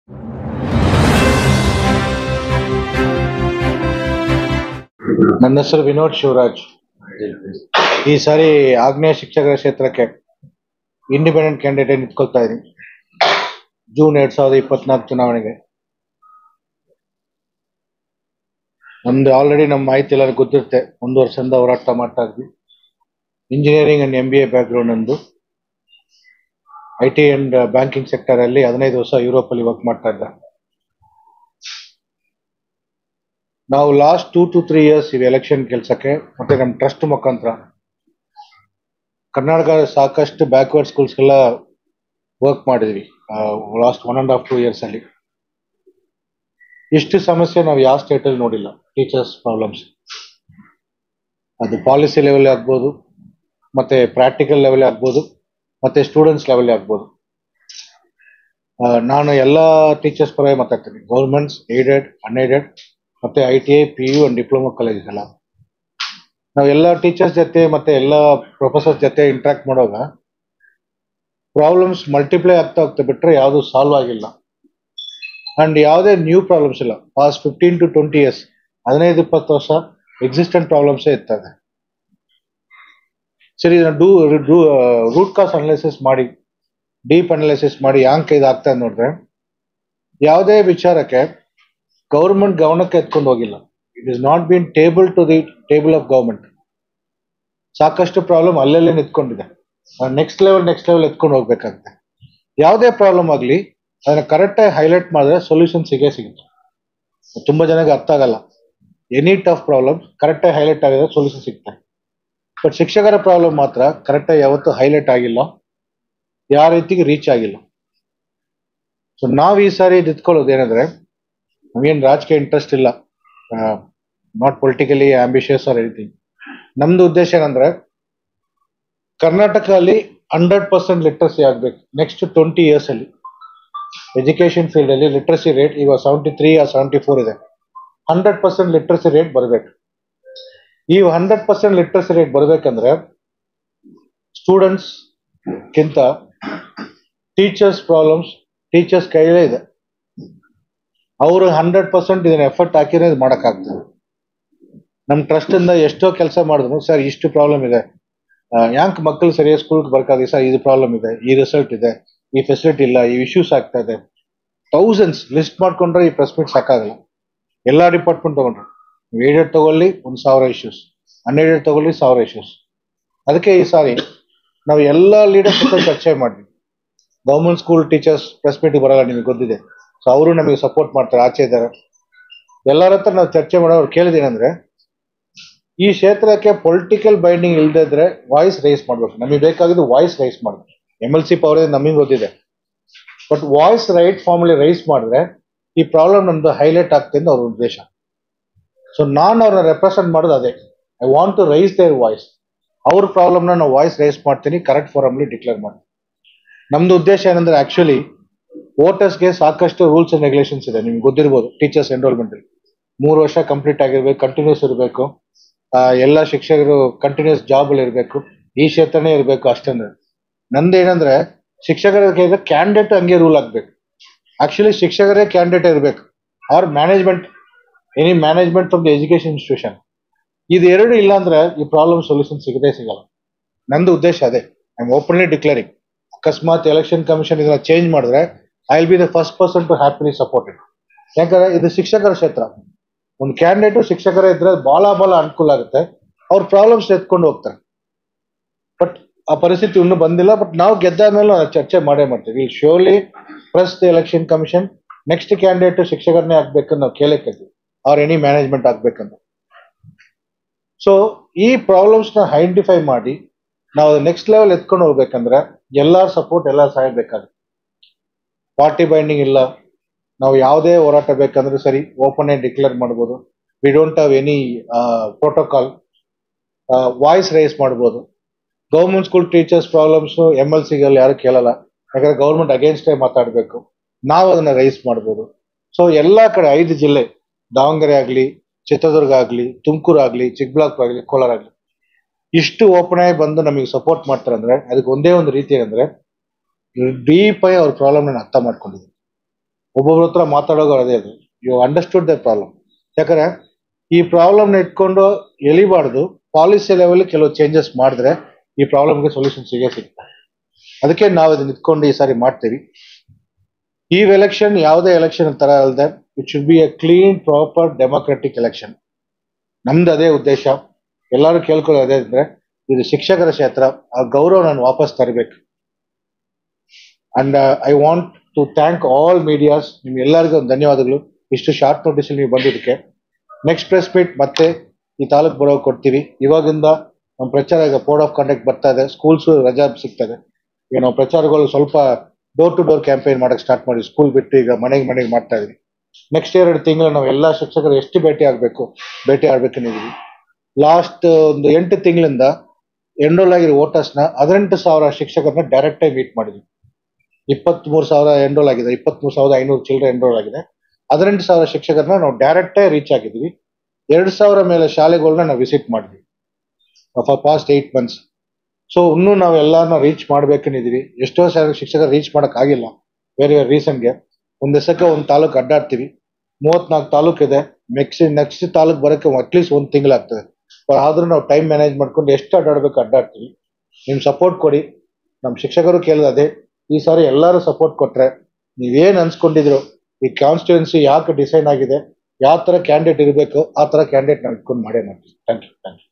ನನ್ನ ಹೆಸರು ವಿನೋದ್ ಶಿವರಾಜ್ ಈ ಸಾರಿ ಆಗ್ನೇಯ ಶಿಕ್ಷಕರ ಕ್ಷೇತ್ರಕ್ಕೆ ಇಂಡಿಪೆಂಡೆಂಟ್ ಕ್ಯಾಂಡಿಡೇಟ್ ನಿಂತ್ಕೊಳ್ತಾ ಇದ್ದೀನಿ ಜೂನ್ ಎರಡ್ ಸಾವಿರದ ಇಪ್ಪತ್ನಾಲ್ಕು ಚುನಾವಣೆಗೆ ನಮ್ದು ಆಲ್ರೆಡಿ ನಮ್ಮ ಮಾಹಿತಿ ಎಲ್ಲ ಗೊತ್ತಿರುತ್ತೆ ಒಂದು ವರ್ಷದಿಂದ ಹೋರಾಟ ಮಾಡ್ತಾ ಇದ್ವಿ engineering and M B A background ನಂದು I T and banking sector ಅಲ್ಲಿ ಹದಿನೈದು ವರ್ಷ ಯುರೋಪ್ ಅಲ್ಲಿ ವರ್ಕ್ ಮಾಡ್ತಾ ಇದ್ದೆ ನಾವು last two to three years ಇವೆ ಎಲೆಕ್ಷನ್ ಕೆಲಸಕ್ಕೆ ಮತ್ತೆ ನಮ್ಮ ಟ್ರಸ್ಟ್ ಮುಖಾಂತರ ಕರ್ನಾಟಕದ ಸಾಕಷ್ಟು ಬ್ಯಾಕ್ವರ್ಡ್ ಸ್ಕೂಲ್ಸ್ಗೆಲ್ಲ ವರ್ಕ್ ಮಾಡಿದ್ವಿ last one and half two years ಅಲ್ಲಿ ಇಷ್ಟು ಸಮಸ್ಯೆ ನಾವು ಯಾವ ಸ್ಟೇಟ್ ಅಲ್ಲಿ ನೋಡಿಲ್ಲ ಟೀಚರ್ಸ್ ಪ್ರಾಬ್ಲಮ್ಸ್ ಅದು ಪಾಲಿಸಿ ಲೆವೆಲ್ ಆಗ್ಬೋದು ಮತ್ತೆ ಪ್ರಾಕ್ಟಿಕಲ್ ಲೆವೆಲ್ ಆಗ್ಬೋದು ಮತ್ತೆ ಸ್ಟೂಡೆಂಟ್ಸ್ ಲೆವೆಲ್ ಆಗ್ಬೋದು ಆ, ನಾನು ಎಲ್ಲ ಟೀಚರ್ಸ್ ಪರವಾಗಿ ಮಾತಾಡ್ತೀನಿ ಗೌರ್ಮೆಂಟ್ಸ್ ಏಡೆಡ್ ಅನ್ಏಡೆಡ್ ಮತ್ತೆ I T I P U and diploma colleges ಎಲ್ಲ ನಾವು ಎಲ್ಲ ಟೀಚರ್ಸ್ ಜೊತೆ ಮತ್ತೆ ಎಲ್ಲ ಪ್ರೊಫೆಸರ್ಸ್ ಜೊತೆ ಇಂಟ್ರಾಕ್ಟ್ ಮಾಡುವಾಗ ಪ್ರಾಬ್ಲಮ್ಸ್ ಮಲ್ಟಿಪ್ಲೈ ಆಗ್ತಾ ಹೋಗ್ತಾ ಬಿಟ್ರೆ ಯಾವುದು ಸಾಲ್ವ್ ಆಗಿಲ್ಲ ಅಂಡ್ ಯಾವುದೇ ನ್ಯೂ ಪ್ರಾಬ್ಲಮ್ಸ್ ಇಲ್ಲ past fifteen to twenty years ಹದಿನೈದು ಇಪ್ಪತ್ತು ವರ್ಷ ಎಕ್ಸಿಸ್ಟೆಂಟ್ ಪ್ರಾಬ್ಲಮ್ಸೇ ಇರ್ತದೆ ಸರಿ ಡೂ ರೂಟ್ ಕಾಸ್ ಅನಾಲಿಸಿಸ್ ಮಾಡಿ ಡೀಪ್ ಅನಾಲಿಸಿಸ್ ಮಾಡಿ ಯಾಂಕ್ ಇದಾಗ್ತಾ ಇದೆ ನೋಡಿದ್ರೆ ಯಾವುದೇ ವಿಚಾರಕ್ಕೆ ಗೌರ್ಮೆಂಟ್ ಗಮನಕ್ಕೆ ಎತ್ಕೊಂಡು ಹೋಗಿಲ್ಲ it is not been table to the table of government ಸಾಕಷ್ಟು ಪ್ರಾಬ್ಲಮ್ ಅಲ್ಲಲ್ಲೇ ನಿಂತ್ಕೊಂಡಿದೆ ನೆಕ್ಸ್ಟ್ ಲೆವೆಲ್ ನೆಕ್ಸ್ಟ್ ಲೆವೆಲ್ ಎತ್ಕೊಂಡು ಹೋಗ್ಬೇಕಂತೆ ಯಾವುದೇ ಪ್ರಾಬ್ಲಮ್ ಆಗಲಿ ಅದನ್ನ ಕರೆಕ್ಟಾಗಿ ಹೈಲೈಟ್ ಮಾಡಿದ್ರೆ ಸೊಲ್ಯೂಷನ್ ಸಿಗೇ ಸಿಗುತ್ತೆ ತುಂಬಾ ಜನಕ್ಕೆ ಅರ್ಥ ಆಗಲ್ಲ ಎನಿ ಟಫ್ ಪ್ರಾಬ್ಲಮ್ ಕರೆಕ್ಟಾಗಿ ಹೈಲೈಟ್ ಆಗಿದ್ರೆ ಸೊಲ್ಯೂಷನ್ ಸಿಗ್ತದೆ ಬಟ್ ಶಿಕ್ಷಕರ ಪ್ರಾಬ್ಲಮ್ ಮಾತ್ರ ಕರೆಕ್ಟಾಗಿ ಯಾವತ್ತೂ ಹೈಲೈಟ್ ಆಗಿಲ್ಲ ಯಾವ ರೀತಿಗೆ ರೀಚ್ ಆಗಿಲ್ಲ ಸೊ ನಾವು ಈ ಸಾರಿ ನಿಂತ್ಕೊಳ್ಳೋದು ಏನಂದ್ರೆ ನಮಗೇನು ರಾಜಕೀಯ ಇಂಟ್ರೆಸ್ಟ್ ಇಲ್ಲ not politically ambitious or anything ನಮ್ದು ಉದ್ದೇಶ ಏನಂದ್ರೆ ಕರ್ನಾಟಕದಲ್ಲಿ ಹಂಡ್ರೆಡ್ ಪರ್ಸೆಂಟ್ ಲಿಟ್ರಸಿ ಆಗ್ಬೇಕು ನೆಕ್ಸ್ಟ್ ಟ್ವೆಂಟಿ ಇಯರ್ಸ್ ಅಲ್ಲಿ ಎಜುಕೇಶನ್ ಫೀಲ್ಡ್ ಅಲ್ಲಿ ಲಿಟ್ರಸಿ ರೇಟ್ ಈಗ ಸೆವೆಂಟಿ ತ್ರೀ ಆ ಸೆವೆಂಟಿ ಫೋರ್ ಇದೆ ಹಂಡ್ರೆಡ್ ಪರ್ಸೆಂಟ್ ಲಿಟ್ರಸಿ ರೇಟ್ ಬರಬೇಕು ಈ ಹಂಡ್ರೆಡ್ ಪರ್ಸೆಂಟ್ ಲಿಟ್ರಸಿ ರೇಟ್ ಬರಬೇಕಂದ್ರೆ ಸ್ಟೂಡೆಂಟ್ಸ್ ಕಿಂತ ಟೀಚರ್ಸ್ ಪ್ರಾಬ್ಲಮ್ಸ್ ಟೀಚರ್ಸ್ ಕೈಲೇ ಇದೆ ಅವರು ಹಂಡ್ರೆಡ್ ಪರ್ಸೆಂಟ್ ಇದನ್ನ ಎಫರ್ಟ್ ಹಾಕಿದ್ರೆ ಇದು ಮಾಡೋಕ್ಕಾಗ್ತದೆ ನಮ್ಮ ಟ್ರಸ್ಟ್ ಇಂದ ಎಷ್ಟೋ ಕೆಲಸ ಮಾಡಿದ್ರು ಸರ್ ಇಷ್ಟು ಪ್ರಾಬ್ಲಮ್ ಇದೆ ಯಾಂಕ್ ಮಕ್ಕಳು ಸರಿಯಾಗಿ ಸ್ಕೂಲ್ಗೆ ಬರ್ಕಾದಿ ಸರ್ ಇದು ಪ್ರಾಬ್ಲಮ್ ಇದೆ ಈ ರಿಸಲ್ಟ್ ಇದೆ ಈ ಫೆಸಿಲಿಟಿ ಇಲ್ಲ ಈ ಇಶ್ಯೂಸ್ ಆಗ್ತಾ ಇದೆ ಥೌಸಂಡ್ಸ್ ಲಿಸ್ಟ್ ಮಾಡ್ಕೊಂಡ್ರೆ ಈ ಪ್ರೆಸ್ ಮೀಟ್ ಸಾಕಾಗಲ್ಲ ಎಲ್ಲಾ ಡಿಪಾರ್ಟ್ಮೆಂಟ್ ತಗೊಂಡ್ರು ಏಡೆಡ್ ತಗೊಳ್ಳಿ ಒಂದು ಸಾವಿರ ಇಶ್ಯೂಸ್ ಅನ್ಏಡೆಡ್ ತಗೊಳ್ಳಿ ಸಾವಿರ ಇಶ್ಯೂಸ್ ಅದಕ್ಕೆ ಈ ಸಾರಿ ನಾವು ಎಲ್ಲ ಲೀಡರ್ಸ್ ಜೊತೆ ಚರ್ಚೆ ಮಾಡಿದ್ವಿ government school teachers press meet ಬರಲ್ಲ ನಿಮಗೆ ಗೊತ್ತಿದೆ ಸೊ ಅವರು ನಮಗೆ ಸಪೋರ್ಟ್ ಮಾಡ್ತಾರೆ ಆಚೆ ಇದ್ದಾರೆ ಎಲ್ಲರ ಹತ್ರ ನಾವು ಚರ್ಚೆ ಮಾಡೋರು ಕೇಳಿದೇನೆಂದ್ರೆ ಈ ಕ್ಷೇತ್ರಕ್ಕೆ ಪೊಲಿಟಿಕಲ್ ಬೈಂಡಿಂಗ್ ಇಲ್ಲದೆ ಇದ್ರೆ ವಾಯ್ಸ್ ರೈಸ್ ಮಾಡ್ಬೇಕು ನಮಗೆ ಬೇಕಾಗಿದ್ದು ವಾಯ್ಸ್ ರೈಸ್ ಮಾಡಬೇಕು ಎಮ್ ಎಲ್ ಸಿ ಪವರ್ ನಮಗೆ ಗೊತ್ತಿದೆ but voice right formally raise ಮಾಡಿದ್ರೆ ಈ ಪ್ರಾಬ್ಲಮ್ ನಮ್ದು ಹೈಲೈಟ್ ಆಗ್ತದೆ ಅಂತ ಅವ್ರ ಉದ್ದೇಶ ಸೊ ನಾನು ಅವ್ರನ್ನ ರೆಪ್ರೆಸೆಂಟ್ ಮಾಡೋದು ಅದೇ I want to raise their voice ಅವ್ರ ಪ್ರಾಬ್ಲಮ್ನ ನಾವು ವಾಯ್ಸ್ ರೈಸ್ ಮಾಡ್ತೀನಿ ಕರೆಕ್ಟ್ ಫೋರಮ್ಲಿ ಡಿಕ್ಲೇರ್ ಮಾಡ್ತೀನಿ ನಮ್ದು ಉದ್ದೇಶ ಏನಂದ್ರೆ ಆಕ್ಚುಲಿ ವೋಟರ್ಸ್ಗೆ ಸಾಕಷ್ಟು ರೂಲ್ಸ್ ಅಂಡ್ ರೆಗ್ಯುಲೇಷನ್ಸ್ ಇದೆ ನಿಮ್ಗೆ ಗೊತ್ತಿರ್ಬೋದು ಟೀಚರ್ಸ್ ಎನ್ರೋಲ್ಮೆಂಟ್ ಅಲ್ಲಿ ಮೂರು ವರ್ಷ ಕಂಪ್ಲೀಟ್ ಆಗಿರ್ಬೇಕು ಕಂಟಿನ್ಯೂಸ್ ಇರಬೇಕು ಎಲ್ಲ ಶಿಕ್ಷಕರು ಕಂಟಿನ್ಯೂಸ್ ಜಾಬ್ ಅಲ್ಲಿ ಇರಬೇಕು ಈ ಕ್ಷೇತ್ರನೇ ಇರಬೇಕು ಅಷ್ಟಂದ್ರೆ ನಂದೇನಂದ್ರೆ ಶಿಕ್ಷಕರ ಕ್ಯಾಂಡಿಡೇಟ್ ಹಂಗೆ ರೂಲ್ ಆಗ್ಬೇಕು ಆಕ್ಚುಲಿ ಶಿಕ್ಷಕರೇ ಕ್ಯಾಂಡಿಡೇಟ್ ಇರಬೇಕು ಅವ್ರ management any management from the education institution ಇದು ಎರಡು ಇಲ್ಲ ಅಂದ್ರೆ ಈ ಪ್ರಾಬ್ಲಮ್ ಸೊಲ್ಯೂಷನ್ ಸಿಗದೇ ಸಿಗಲ್ಲ ನಂದು ಉದ್ದೇಶ ಅದೇ ಐ ಆಮ್ ಓಪನ್ಲಿ ಡಿಕ್ಲೇರಿಂಗ್ ಅಕಸ್ಮಾತ್ ಎಲೆಕ್ಷನ್ ಕಮಿಷನ್ ಇದನ್ನ ಚೇಂಜ್ ಮಾಡಿದ್ರೆ I will be the first person to happily supported ಯಾಕಂದ್ರೆ ಇದು ಶಿಕ್ಷಕರ ಕ್ಷೇತ್ರ ಒಂದು ಕ್ಯಾಂಡಿಡೇಟ್ ಶಿಕ್ಷಕರೇ ಇದ್ರೆ ಬಹಳ ಬಹಳ ಅನುಕೂಲ ಆಗುತ್ತೆ ಅವ್ರ ಪ್ರಾಬ್ಲಮ್ಸ್ ಎತ್ಕೊಂಡು ಹೋಗ್ತಾರೆ ಬಟ್ ಆ ಪರಿಸ್ಥಿತಿ ಇನ್ನೂ ಬಂದಿಲ್ಲ ಬಟ್ ನಾವು ಗೆದ್ದ ಮೇಲೆ ಚರ್ಚೆ ಮಾಡೇ ಮಾಡ್ತೀವಿ will surely press the election commission next candidate ಶಿಕ್ಷಕರನ್ನೇ ಆಗ್ಬೇಕಂತ ನಾವು ಕೇಳೇ ಕೇಳ್ತೀವಿ ಅವ್ರ ಎನಿ ಮ್ಯಾನೇಜ್ಮೆಂಟ್ ಆಗ್ಬೇಕಂತ ಸೊ ಈ ಪ್ರಾಬ್ಲಮ್ಸ್ ನ ಐಡೆಂಟಿಫೈ ಮಾಡಿ ನಾವು ನೆಕ್ಸ್ಟ್ ಲೆವೆಲ್ ಎತ್ಕೊಂಡು ಹೋಗ್ಬೇಕಂದ್ರೆ ಎಲ್ಲರ ಸಪೋರ್ಟ್ ಎಲ್ಲ ಸಹಾಯ ಬೇಕಾಗುತ್ತೆ ಪಾರ್ಟಿ ಬೈಂಡಿಂಗ್ ಇಲ್ಲ ನಾವು ಯಾವುದೇ ಹೋರಾಟ ಬೇಕಂದ್ರೆ ಸರಿ ಓಪನ್ ಆಗಿ ಡಿಕ್ಲೇರ್ ಮಾಡ್ಬೋದು we don't have any protocol voice raise ಮಾಡ್ಬೋದು government school teachers problems M L ಸಿಗಳಲ್ಲಿ ಯಾರು ಕೇಳಲ್ಲ ಯಾಕಂದ್ರೆ ಗೌರ್ಮೆಂಟ್ ಅಗೇನ್ಸ್ಟೇ ಮಾತಾಡಬೇಕು ನಾವು ಅದನ್ನ ರೈಸ್ ಮಾಡ್ಬೋದು ಸೊ ಎಲ್ಲಾ ಕಡೆ ಐದು ಜಿಲ್ಲೆ ದಾವಣಗೆರೆ ಆಗಲಿ ಚಿತ್ರದುರ್ಗ ಆಗಲಿ ತುಮಕೂರು ಆಗಲಿ ಚಿಕ್ಕಬಳ್ಳಾಪುರ ಆಗಲಿ ಕೋಲಾರ ಆಗಲಿ ಇಷ್ಟು ಓಪನ್ ಆಗಿ ಬಂದು ನಮಗೆ ಸಪೋರ್ಟ್ ಮಾಡ್ತಾರೆ ಅಂದ್ರೆ ಅದಕ್ಕೆ ಒಂದೇ ಒಂದು ರೀತಿ ಏನಂದ್ರೆ ಡೀಪ್ ಆಗಿ ಅವ್ರ ಪ್ರಾಬ್ಲಮ್ ಅರ್ಥ ಮಾಡ್ಕೊಂಡಿದ್ದೀನಿ ಒಬ್ಬೊಬ್ರ ಹತ್ರ ಮಾತಾಡೋದು ಅದೇ ಅದು ಯು ಅಂಡರ್ಸ್ಟುಡ್ ದ ಪ್ರಾಬ್ಲಮ್ ಯಾಕಂದ್ರೆ ಈ ಪ್ರಾಬ್ಲಮ್ ಇಟ್ಕೊಂಡು ಎಳಿಬಾರ್ದು ಪಾಲಿಸಿ ಲೆವೆಲ್ ಕೆಲವು ಚೇಂಜಸ್ ಮಾಡಿದ್ರೆ ಈ ಪ್ರಾಬ್ಲಮ್ಗೆ ಸೊಲ್ಯೂಷನ್ ಸಿಗೇ ಸಿಗುತ್ತೆ ಅದಕ್ಕೆ ನಾವು ಇದನ್ನ ಇಟ್ಕೊಂಡು ಈ ಸಾರಿ ಮಾಡ್ತೀವಿ ಈ ಎಲೆಕ್ಷನ್ ಯಾವುದೇ ಎಲೆಕ್ಷನ್ ತರ ಅಲ್ಲದೆ it should be a clean proper democratic election ನಮ್ದು ಅದೇ ಉದ್ದೇಶ ಎಲ್ಲರೂ ಕೇಳ್ಕೊಳ್ಳೋದು ಅದೇ ಅಂದ್ರೆ ಇದು ಶಿಕ್ಷಕರ ಕ್ಷೇತ್ರ ಆ ಗೌರವ ನಾನು ವಾಪಸ್ ತರಬೇಕು and I want to thank all medias ನಿಮ್ ಎಲ್ಲರಿಗೂ ಒಂದು ಧನ್ಯವಾದಗಳು ಇಷ್ಟು ಶಾರ್ಟ್ ನೋಟಿಸ್ ನೀವು ಬಂದಿದ್ದಕ್ಕೆ ನೆಕ್ಸ್ಟ್ ಪ್ರೆಸ್ ಮೀಟ್ ಮತ್ತೆ ಈ ತಾಲೂಕ್ ಬರೋ ಕೊಡ್ತೀವಿ ಇವಾಗಿಂದ ನಮ್ಮ ಪ್ರಚಾರ ಈಗ ಕೋಡ್ ಆಫ್ ಕಾಂಡಕ್ಟ್ ಬರ್ತಾ ಇದೆ ಸ್ಕೂಲ್ಸ್ ರಜಾ ಸಿಗ್ತದೆ ಈಗ ನಾವು ಪ್ರಚಾರಗಳು ಸ್ವಲ್ಪ ಡೋರ್ ಟು ಡೋರ್ ಕ್ಯಾಂಪೇನ್ ಮಾಡಕ್ ಸ್ಟಾರ್ಟ್ ಮಾಡಿ ಸ್ಕೂಲ್ ಬಿಟ್ಟು ಈಗ ಮನೆಗೆ ಮನೆಗೆ ಮಾಡ್ತಾ ಇದೀವಿ ನೆಕ್ಸ್ಟ್ ಎರಡು ತಿಂಗಳು ನಾವು ಎಲ್ಲಾ ಶಿಕ್ಷಕರು ಎಷ್ಟು ಭೇಟಿ ಆಗ್ಬೇಕು ಭೇಟಿ ಆಗ್ಬೇಕಂದಿದ್ವಿ ಲಾಸ್ಟ್ ಒಂದು ಎಂಟು ತಿಂಗಳಿಂದ ಎನ್ರೋಲ್ ಆಗಿರೋ ವೋಟರ್ಸ್ ನ ಹದಿನೆಂಟು ಸಾವಿರ ಶಿಕ್ಷಕರನ್ನ ಡೈರೆಕ್ಟ್ ಆಗಿ ಮೀಟ್ ಮಾಡಿದ್ವಿ ಇಪ್ಪತ್ತ್ ಮೂರು ಸಾವಿರ ಎನ್ರೋಲ್ ಆಗಿದೆ ಇಪ್ಪತ್ತ್ ಮೂರು ಸಾವಿರದ ಐನೂರು ಚಿಲ್ಲರೆ ಎನ್ರೋಲ್ ಆಗಿದೆ ಹದಿನೆಂಟು ಸಾವಿರ ಶಿಕ್ಷಕರನ್ನ ನಾವು ಡೈರೆಕ್ಟ್ ಆಗಿ ರೀಚ್ ಆಗಿದ್ವಿ ಎರಡು ಸಾವಿರ ಮೇಲೆ ಶಾಲೆಗಳನ್ನ ನಾವು ವಿಸಿಟ್ ಮಾಡಿದ್ವಿ for past eight months so ಇನ್ನೂ ನಾವು ಎಲ್ಲಾರನ್ನ ರೀಚ್ ಮಾಡ್ಬೇಕನ್ನಿದೀವಿ ಎಷ್ಟೋ ಸಾವಿರ ಶಿಕ್ಷಕರು ರೀಚ್ ಮಾಡಕ್ ಆಗಿಲ್ಲ ಬೇರೆ ಬೇರೆ ರೀಸನ್ಗೆ ಒಂದ್ ದಿವಸಕ್ಕೆ ಒಂದು ತಾಲೂಕು ಅಡ್ಡಾಡ್ತೀವಿ ಮೂವತ್ನಾಲ್ಕು ತಾಲೂಕು ಇದೆ ನೆಕ್ಸ್ಟ್ ನೆಕ್ಸ್ಟ್ ತಾಲೂಕು ಬರೋಕ್ಕೆ ಅಟ್ಲೀಸ್ಟ್ ಒಂದು ತಿಂಗಳಾಗ್ತದೆ ಆದ್ರೂ ನಾವು ಟೈಮ್ ಮ್ಯಾನೇಜ್ ಮಾಡ್ಕೊಂಡು ಎಷ್ಟು ಅಡ್ಡಾಡ್ಬೇಕು ಅಡ್ಡಾಡ್ತೀವಿ ನಿಮ್ ಸಪೋರ್ಟ್ ಕೊಡಿ ನಮ್ಮ ಶಿಕ್ಷಕರು ಕೇಳಿದೆ ಈ ಸಾರಿ ಎಲ್ಲರೂ ಸಪೋರ್ಟ್ ಕೊಟ್ರೆ ನೀವೇನ್ ಅನ್ಸ್ಕೊಂಡಿದ್ರು ಈ ಕಾನ್ಸ್ಟಿಟ್ಯೂನ್ಸಿ ಯಾಕೆ ಡಿಸೈನ್ ಆಗಿದೆ ಯಾವ ತರ ಕ್ಯಾಂಡಿಡೇಟ್ ಇರಬೇಕು ಆ ತರ ಕ್ಯಾಂಡಿಡೇಟ್ ನಾವು ಇಟ್ಕೊಂಡು ಮಾಡೇ ಮಾಡ್ತೀವಿ ಥ್ಯಾಂಕ್ ಯು ಥ್ಯಾಂಕ್ ಯು